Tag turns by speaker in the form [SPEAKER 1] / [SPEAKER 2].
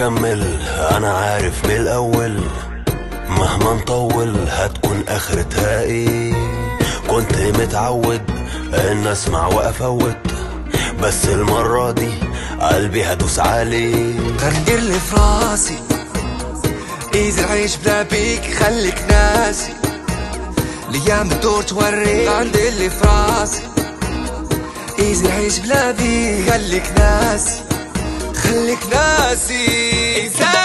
[SPEAKER 1] نكمل انا عارف من الاول مهما نطول هتكون اخرتها ايه كنت متعود ان اسمع وافوت بس المرة دي قلبي هدوس عليه
[SPEAKER 2] غندير اللي في راسي ايزي العيش بلا بيك خليك ناسي الايام بتدور توريك غندير اللي في راسي ايزي العيش بلا بيك خليك ناسي خليك ناسي